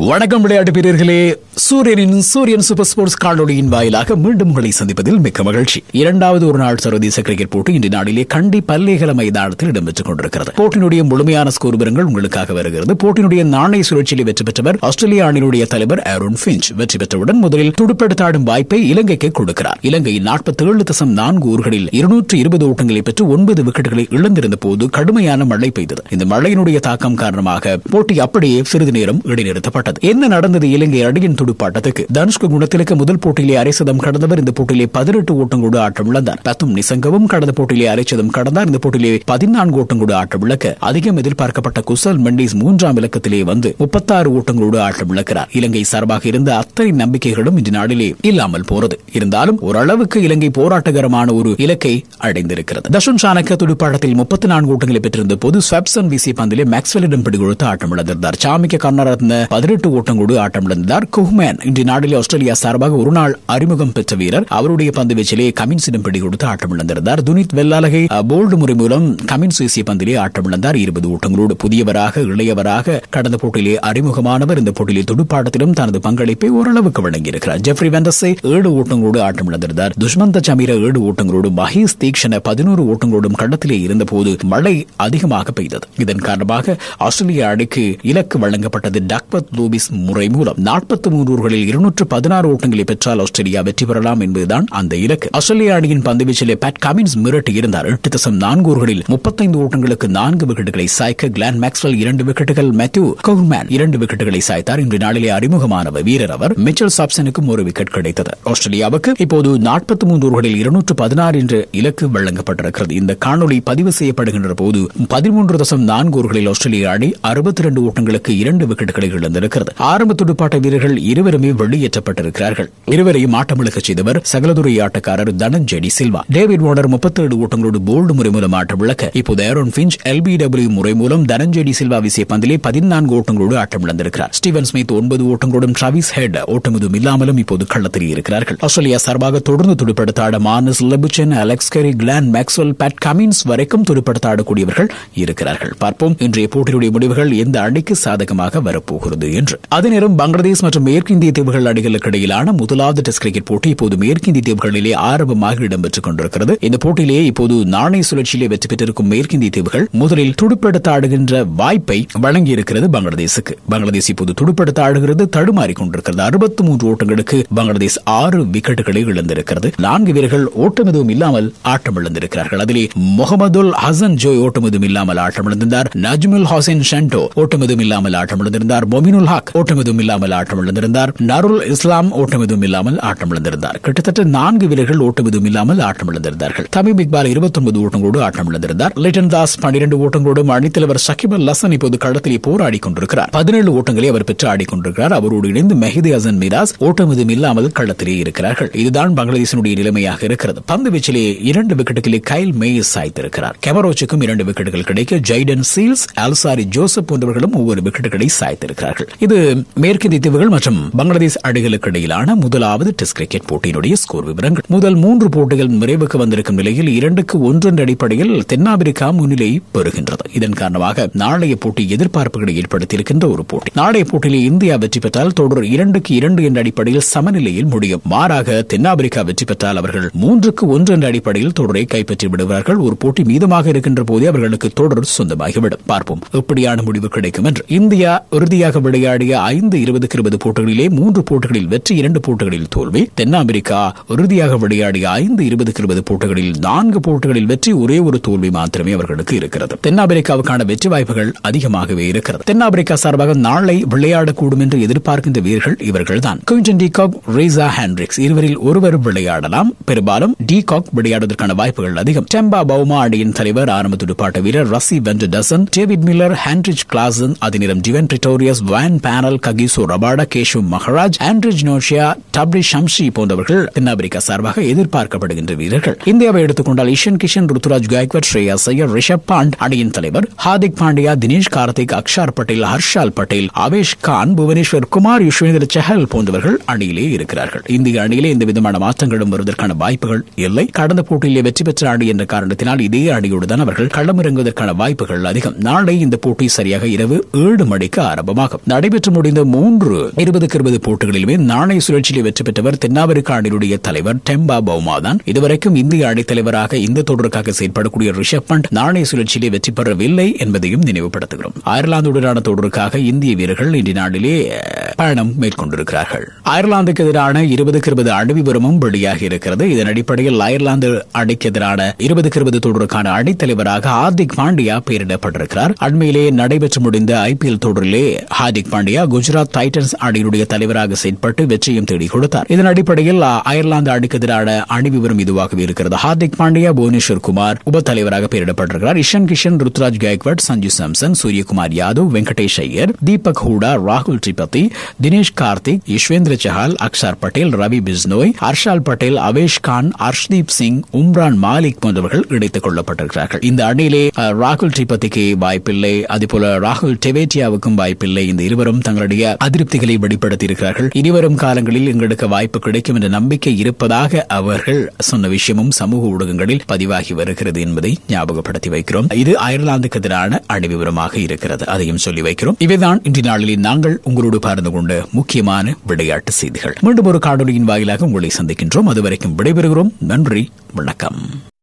வணக்கம் விளையாட்டு வீரர்களே சூரியனின் சூரியன் சூப்பர் ஸ்போர்ட்ஸ் காணொலியின் வாயிலாக மீண்டும் உங்களை சந்திப்பதில் மிக்க மகிழ்ச்சி இரண்டாவது ஒரு நாள் சர்வதேச கிரிக்கெட் போட்டி இன்று நாளிலே கண்டி பல்லேகல மைதானத்தில் இடம்பெற்றுக் கொண்டிருக்கிறது போட்டியினுடைய முழுமையான ஸ்கோர் விவரங்கள் உங்களுக்காக வருகிறது போட்டியினுடைய நாணய சுழற்சியில் வெற்றி பெற்றவர் ஆஸ்திரேலிய அணியினுடைய தலைவர் ஆரோன் பிஞ்ச் வெற்றி பெற்றவுடன் முதலில் துடுப்பெடுத்தாடும் வாய்ப்பை இலங்கைக்கு கொடுக்கிறார் இலங்கை நாற்பத்தி ஏழு தசம் நான்கு ஊர்களில் இருநூற்று இருபது ஓட்டங்களை பெற்று ஒன்பது விக்கெட்டுகளை இழந்திருந்த போது கடுமையான மழை பெய்தது இந்த மழையினுடைய தாக்கம் காரணமாக போட்டி அப்படியே சிறிது நேரம் இடைநிறுத்தப்பட்டது என்ன நடந்தது இலங்கை அணியின் துடுப்பாட்டத்துக்கு தனுஷ்கு குணத்திலுக்கு முதல் போட்டியிலே அரைசதம் கடந்தவர் இந்த போட்டியிலே பதினெட்டு ஓட்டங்களோடு ஆட்டம் இழந்தார் பத்தும் நிசங்கவும் கடந்த போட்டியிலே அரைச்சதம் கடந்தார் இந்த போட்டியிலே பதினான்கு ஓட்டங்களோடு ஆட்டம் இழக்க அதிகம் எதிர்பார்க்கப்பட்ட குசல் மெண்டிஸ் மூன்றாம் இலக்கத்திலே வந்து முப்பத்தாறு ஓட்டங்களோடு ஆட்டம் இழக்கிறார் இலங்கை சார்பாக இருந்த அத்தனை நம்பிக்கைகளும் இன்று நாளிலே இல்லாமல் போறது இருந்தாலும் ஓரளவுக்கு இலங்கை போராட்டகரமான ஒரு இலக்கை அடைந்திருக்கிறது தஷுன் சாணக்க துடுப்பாட்டத்தில் முப்பத்தி நான்கு ஓட்டங்களை பெற்றிருந்த போது ஸ்வப்சன் வீசிய பந்திலே மேக்ஸ்வெலிடம் பிடிகொடுத்து ஆட்டம் இழந்திருந்தார் சாமிக்க கர்ணரத்ன பதினெட்டு ஓட்டங்களோடு ஆட்டம் இழந்தார் குஹ்மேன் இன்று நாடிலே ஆஸ்திரேலியா சார்பாக ஒரு நாள் அறிமுகம் பெற்ற வீரர் அவருடைய பந்து வீச்சிலே கமின்ஸிடம் பிடிகொடுத்து ஆட்டம் இழந்திருந்தார் துனித் வெள்ளாலகை போல்டு முறை மூலம் கமின்ஸ் வீசிய பந்திலே ஆட்டம் இழந்தார் இருபது ஓட்டங்களோடு புதியவராக இளையவராக கடந்த போட்டியிலே அறிமுகமானவர் இந்த போட்டியிலே துடுப்பாட்டத்திலும் தனது பங்களிப்பை ஓரளவுக்கு வழங்கியிருக்கிறார் ஜெஃப்ரி வெண்டஸை ஏழு ஓட்டங்களோடு ஆட்டம் இழந்திருந்தார் துஷ்மந்த சமீர ஏழு ஓட்டங்களோடு மஹேஷ் தீக்ஷண பதினோரு ஓட்டங்களோடும் கடத்திலே இருந்தபோது மழை அதிகமாக பெய்தது இதன் காரணமாக ஆஸ்திரேலிய அணிக்கு இலக்கு வழங்கப்பட்டது டக்பத் லூபிஸ் முறை மூலம் நாற்பத்தி மூன்று ஊர்களில் இருநூற்று பதினாறு ஓட்டங்களை பெற்றால் ஆஸ்திரேலியா வெற்றி பெறலாம் என்பதுதான் அந்த இலக்கு ஆஸ்திரேலிய அணியின் பந்துவீச்சிலே பேட் கமின்ஸ் மிரட்டி இருந்தார் எட்டு தசம் நான்கு ஓவர்களில் முப்பத்தைந்து ஓட்டங்களுக்கு நான்கு விக்கெட்டுகளை சாய்க்க கிளான் மேக்ஸ்வெல் இரண்டு விக்கெட்டுகள் மேத்யூ கோஹ்மேன் இரண்டு விக்கெட்டுகளை சாய்த்தார் இன்று நாளிலே அறிமுகமானவர் வீரர் அவர் மிச்சல் சாப்சனுக்கும் ஒரு விக்கெட் கிடைத்தது ஆஸ்திரேலியாவுக்கு இப்போது நாற்பத்தி மூன்று ஓவர்களில் இருநூற்று பதினாறு என்ற இலக்கு வழங்கப்பட்டிருக்கிறது இந்த காணொலி பதிவு செய்யப்படுகின்ற போது பதிமூன்று தசம் நான்கு ஓவர்களில் ஆஸ்திரேலிய அணி அறுபத்தி இரண்டு ஓட்டங்களுக்கு இரண்டு விக்கெட்டுகளை இழந்திருக்கிறது ஆரம்ப துடுப்பாட்ட வீரர்கள் இருவருமே வெளியேற்றப்பட்டிருக்கிறார்கள் இருவரையும் ஆட்டமிழக்க செய்தவர் சகலதுறை ஆட்டக்காரர் தனஞ்செடி சில்வா டேவிட் வார்னர் முப்பத்தேழு ஓட்டங்களோடு போல்டு முறை மூலம் ஆட்டமிழக்க இப்போது ஏரோன் பிஞ்ச் எல்பிடபிள்யூ முறை மூலம் தனஞ்செடி சில்வா வீசிய பந்திலே பதினான்கு ஓட்டங்களோடு ஆட்டம் இழந்திருக்கிறார் ஸ்டீவன் ஸ்மித் ஒன்பது ஓட்டங்களோடும் டிராவிஸ் ஹெட் ஓட்டம் எதுவும் இல்லாமலும் இப்போது களத்தில் இருக்கிறார்கள் ஆஸ்திரேலியா சார்பாக தொடர்ந்து துடுப்படுத்த ஆட Marnus Labuschagne Alex Carey Glenn Maxwell Pat Cummins வரைக்கும் துடுப்படுத்த ஆடக்கூடியவர்கள் இருக்கிறார்கள் பார்ப்போம் இன்றைய போட்டியுடைய முடிவுகள் எந்த அணிக்கு சாதகமாக வரப்போகிறது என்று அதே நேரம் பங்களாதேஷ் மற்றும் மேற்கிந்திய தீவுகள் அணிகளுக்கு இடையிலான முதலாவது டெஸ்ட் கிரிக்கெட் போட்டி இப்போது மேற்கிந்திய தீவுகளிலே ஆரம்பமாக இடம்பெற்றுக் கொண்டிருக்கிறது இந்த போட்டியிலே இப்போது நாணய சுழற்சியிலே வெற்றி பெற்றிருக்கும் மேற்கிந்திய தீவுகள் முதலில் துடுப்படுத்த ஆடுகின்ற வாய்ப்பை வழங்கியிருக்கிறது பங்களாதேசுக்கு பங்களாதேஷ் இப்போது துடுப்படுத்த ஆடுகிறது தடுமாறிக் கொண்டிருக்கிறது அறுபத்தி மூன்று ஓட்டங்களுக்கு பங்களாதேஷ் ஆறு விக்கெட்டுகளை இழந்திருக்கிறது நான்கு வீரர்கள் ஓட்டம் எதுவும் இல்லாமல் ஆட்டம் இழந்திருக்கிறார்கள் அதிலே முகமதுல் ஹசன் ஜோய் ஓட்டம் எதுவும் இல்லாமல் ஆட்டம் இழந்திருந்தார் நஜ்முல் ஹாசின் ஷண்டோ ஓட்டம் எதுவும் இல்லாமல் ஆட்டம் இழந்திருந்தார் மொமினுல் ஹக் ஓட்டம் எதுவும் இல்லாமல் ஆட்டம் இழந்திருந்தார் நருல் இஸ்லாம் ஓட்டம் எதுவும் இல்லாமல் ஆட்டம் இழந்திருந்தார் கிட்டத்தட்ட நான்கு வீரர்கள் ஓட்டம் எதுவும் இல்லாமல் ஆட்டம் இழந்திருந்தார்கள் தமிம் இக்பால் இருபத்தி ஒன்பது ஓட்டங்களோடு ஆட்டம் இழந்திருந்தார் லிட்டன் தாஸ் பன்னிரண்டு ஓட்டங்களோடும் அணித்தலைவர் சகிப் அல் லசன் இப்போது களத்திலே போராடி கொண்டிருக்கிறார் பதினேழு ஓட்டங்களை அவர் பெற்று ஆடிக்கொண்டிருக்கிறார் அவரோடு இணைந்து மெஹதி ஹசன் மிராஸ் ஓட்டம் எதுவும் இல்லாமல் களத்திலே இருக்கிறார்கள் இதுதான் பங்களாதேசனுடைய நிலைமையாக இருக்கிறது பந்து வீச்சிலே இரண்டு விக்கெட்டுகளை கைல் மேயஸ் சாய்த்திருக்கிறார் கெமரோச்சுக்கும் இரண்டு விக்கெட்டுகள் கிடைக்க ஜைடன் சீல்ஸ் அல்சாரி ஜோசப் போன்றவர்களும் ஒவ்வொரு விக்கெட்டுகளை சாய்த்திருக்கிறார்கள் இது மேற்கிந்திய தீவுகள் மற்றும் பங்களாதேஷ் அணிகளுக்கு இடையிலான முதலாவது டெஸ்ட் கிரிக்கெட் போட்டியினுடைய ஸ்கோர் விவரங்கள் முதல் மூன்று போட்டிகள் நிறைவுக்கு வந்திருக்கும் நிலையில் இரண்டுக்கு ஒன்று என்ற அடிப்படையில் தென்னாப்பிரிக்கா முன்னிலை பெறுகின்றது இதன் காரணமாக நாளைய போட்டி எதிர்பார்ப்புகளை ஏற்படுத்தியிருக்கின்ற ஒரு போட்டி நாளைய போட்டியில் இந்தியா வெற்றி பெற்றால் தொடர் இரண்டுக்கு இரண்டு என்ற அடிப்படையில் சமநிலையில் முடியும் மாறாக தென்னாப்பிரிக்கா வெற்றி பெற்றால் அவர்கள் மூன்றுக்கு ஒன்று என்ற அடிப்படையில் தொடரை கைப்பற்றி விடுவார்கள் ஒரு போட்டி மீதமாக இருக்கின்ற போதே அவர்களுக்கு தொடர் சொந்தமாகிவிடும் பார்ப்போம் எப்படியான முடிவு கிடைக்கும் என்று இந்தியா இறுதியாக விளையாடிய ஐந்து இருபதுக்கு இருபது போட்டிகளிலே மூன்று போட்டிகளில் வெற்றி இரண்டு போட்டிகளில் தோல்வி தென்னாப்பிரிக்கா இறுதியாக விளையாடிய ஐந்து இருபதுக்கு இருபது போட்டிகளில் நான்கு போட்டிகளில் வெற்றி ஒரே ஒரு தோல்வி மாத்திரமே அவர்களுக்கு இருக்கிறது தென்னாப்பிரிக்காவுக்கான வெற்றி வாய்ப்புகள் அதிகமாகவே இருக்கிறது தென்னாப்பிரிக்கா சார்பாக நாளை விளையாடக்கூடும் என்று எதிர்பார்க்கின்ற வீரர்கள் இவர்கள்தான் குவிண்டன் டிகாக் ரீசா ஹேண்ட்ரிக்ஸ் இருவரில் ஒருவர் விளையாடலாம் பெரும்பாலும் டிகாக் விளையாடுவதற்கான வாய்ப்புகள் அதிகம் டெம்பா பவுமா அணியின் தலைவர் ஆரம்ப துடுப்பாட்ட வீரர் Rassie van der Dussen David Miller Heinrich Klaasen அதினிடம் Dwaine Pretorius Wayne Parnell Kagiso Rabada Keshav Maharaj Anrich Nortje Tabraiz Shamsi போன்றவர்கள் தென்னாப்பிரிக்கா சார்பாக எதிர்பார்க்கப்படுகின்ற வீரர்கள் இந்தியாவை எடுத்துக்கொண்டால் இஷன் கிஷன் ருத்துராஜ் காய்க்வாட் ஸ்ரேயா சையர் ரிஷப் பாண்ட் அணியின் தலைவர் ஹார்திக் பாண்டியா தினேஷ் கார்த்திக் அக்ஷார் பட்டேல் ஹர்ஷால் பட்டேல் அவேஷ் கான் புவனேஸ்வர் குமார் யுஷ்வேந்திர சஹல் போன்றவர்கள் அணியிலே இருக்கிறார்கள் இந்திய அணியிலே எந்த விதமான மாற்றங்களும் வருவதற்கான வாய்ப்புகள் இல்லை கடந்த போட்டியிலே வெற்றி பெற்ற அணி என்ற காரணத்தினால் இதே அணியோடு தான் அவர்கள் களமிறங்குவதற்கான வாய்ப்புகள் அதிகம் நாளை இந்த போட்டி சரியாக இரவு ஏழு மணிக்கு ஆரம்பமாகும் நடைபெறும் நடைபெற்று முடிந்த மூன்று இருபதுக்கு இருபது போட்டிகளிலுமே நாணய சுழற்சியில் வெற்றி பெற்றவர் தென்னாப்பிரிக்க அணியினுடைய தலைவர் டெம்பா பவுமா தான் இதுவரைக்கும் இந்திய அணித்தலைவராக இந்த தொடருக்காக செயற்படக்கூடிய ரிஷப் பண்ட் நாணய சுழற்சியிலே வெற்றி பெறவில்லை என்பதையும் நினைவுபடுத்துகிறோம் அயர்லாந்துடனான தொடருக்காக இந்திய வீரர்கள் இன்றைய நாளிலே அஹ், பயணம் மேற்கொண்டிருக்கிறார்கள் அயர்லாந்துக்கு எதிரான இருபதுக்கு இருபது அணி விவரமும் வெளியாகி இருக்கிறது இதன் அடிப்படையில் அயர்லாந்து அணிக்கு எதிரான இருபதுக்கு இருபது தொடருக்கான அணித்தலைவராக ஹார்திக் பாண்டியா பெயரிடப்பட்டிருக்கிறார் அண்மையிலே நடைபெற்று முடிந்த ஐபிஎல் தொடரிலே ஹார்திக் பாண்டியா குஜராத் டைட்டன்ஸ் அணியினுடைய தலைவராக செயல்பட்டு வெற்றியும் தேடி கொடுத்தார் இதன் அடிப்படையில் அ, அயர்லாந்து அணிக்கு எதிரான அணி விவரம் இதுவாகவே இருக்கிறது ஹார்திக் பாண்டியா புவனேஸ்வர் குமார் உப தலைவராக பெயரிடப்பட்டிருக்கிறார் இஷன் கிஷன் ருத்ராஜ் காயக்வாட் சஞ்சு சாம்சன் சூரியகுமார் யாதவ் வெங்கடேஷ் ஐயர் தீபக் ஹூடா ராகுல் திரிபதி தினேஷ் கார்த்திக் யஷ்வேந்திர சஹால் அக்ஷர் பட்டேல் ரவி பிஸ்னோய் ஹர்ஷால் பட்டேல் அவேஷ் கான் ஹர்ஷ்தீப் சிங் உம்ரான் மாலிக் போன்றவர்கள் இணைத்துக் கொள்ளப்பட்டிருக்கிறார்கள் இந்த அணியிலே அஹ், ராகுல் திரிபதிக்கு வாய்ப்பில்லை அதேபோல ராகுல் டெவேட்டியாவுக்கும் வாய்ப்பில்லை இந்த இருவரும் தங்களுடைய அதிருப்திகளை வெளிப்படுத்தியிருக்கிறார்கள் இனிவரும் காலங்களில் எங்களுக்கு வாய்ப்பு கிடைக்கும் என்ற நம்பிக்கை இருப்பதாக அவர்கள் சொன்ன விஷயமும் சமூக ஊடகங்களில் பதிவாகி வருகிறது என்பதை ஞாபகப்படுத்தி வைக்கிறோம் இது அயர்லாந்துக்கு எதிரான அணி விவரமாக இருக்கிறது அதையும் சொல்லி வைக்கிறோம் இவைதான் இன்றைய நாளில் நாங்கள் உங்களோடு பகிர்ந்து கொண்ட முக்கியமான விளையாட்டு செய்திகள் மீண்டும் ஒரு காணொலியின் வாயிலாக உங்களை சந்திக்கின்றோம் அதுவரைக்கும் விடைபெறுகிறோம் நன்றி வணக்கம்